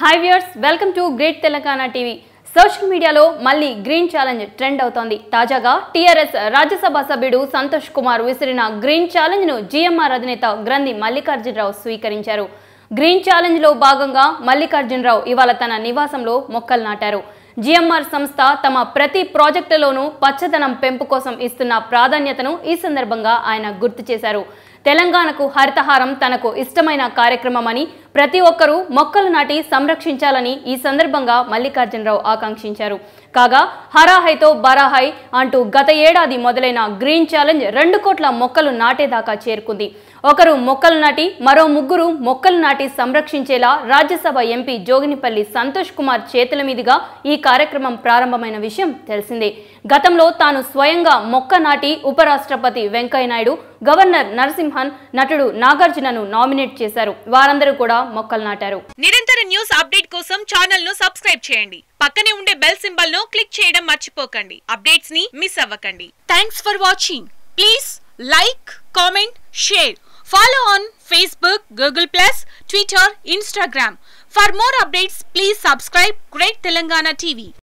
hi viewers welcome to great Telangana TV social మీడియాలో మళ్ళీ green challenge trend అవుతోంది తాజాగా టీఆర్ఎస్ రాజ్యసభ సభ్యుడు సంతోష్ కుమార్ విసిరిన గ్రీన్ ఛాలెంజ్ ను జీఎంఆర్ అధినేత గ్రంథి మల్లికార్జునరావు స్వీకరించారు గ్రీన్ ఛాలెంజ్ లో భాగంగా మల్లికార్జునరావు ఇవాళ తన నివాసంలో మొక్కలు నాటారు జిఎంఆర్ సంస్థ తమ ప్రతి ప్రాజెక్టులోనూ పచ్చదనం పెంపు కోసం ఇస్తున్న ప్రాధాన్యతను ఈ సందర్భంగా ఆయన గుర్తు చేశారు తెలంగాణకు హరితహారం తనకు ఇష్టమైన కార్యక్రమమని ప్రతి ఒక్కరూ మొక్కలు నాటి సంరక్షించాలని ఈ సందర్భంగా మల్లికార్జునరావు ఆకాంక్షించారు కాగా హరాహైతో బరాహై అంటూ గత ఏడాది మొదలైన గ్రీన్ ఛాలెంజ్ రెండు కోట్ల మొక్కలు నాటేదాకా చేరుకుంది ఒకరు మొక్కలు నాటి మరో ముగ్గురు మొక్కలు నాటి సంరక్షించేలా రాజ్యసభ ఎంపీ జోగినిపల్లి సంతోష్ కుమార్ చేతుల మీదుగా ఈ కార్యక్రమం ప్రారంభమైన విషయం తెలిసిందే గతంలో తాను స్వయంగా మొక్క నాటి ఉపరాష్ట్రపతి వెంకయ్యనాయుడు గవర్నర్ నరసింహన్ నటుడు నాగార్జునను నామినేట్ చేశారు వారందరూ కూడా మొక్కలు నాటారు నిరంతర న్యూస్ అప్డేట్ కోసం ఛానల్ ను సబ్స్క్రైబ్ చేయండి పక్కనే ఉండే బెల్ సింబల్ ను క్లిక్ చేయడం మర్చిపోకండి అప్డేట్స్ ని మిస్ అవ్వకండి thanks for watching please like comment share follow on Facebook Google plus Twitter Instagram for more updates please subscribe great Telangana TV